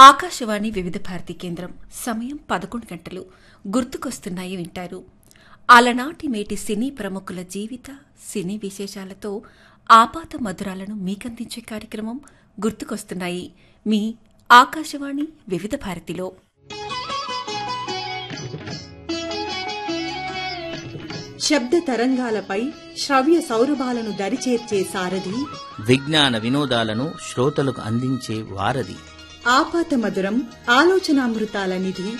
ఆకాశవాణి వివిధ భారతి కేంద్రం సమయం పదకొండు గంటలు గుర్తుకొస్తున్నాయి వింటారు అలనాటి మేటి సినీ ప్రముఖుల జీవిత సినీ విశేషాలతో ఆపాత మధురాలను మీకందించే కార్యక్రమం గుర్తుకొస్తున్నాయి మీ ఆకాశవాణి వివిధ భారతిలో శబ్ద తరంగాలపై శ్రవ్య సౌరభాలను దరిచేర్చే సారథి విజ్ఞాన వినోదాలను శ్రోతలకు అందించే వారధి ఆపాత మధురం ఆలోచనామృతాల నిధి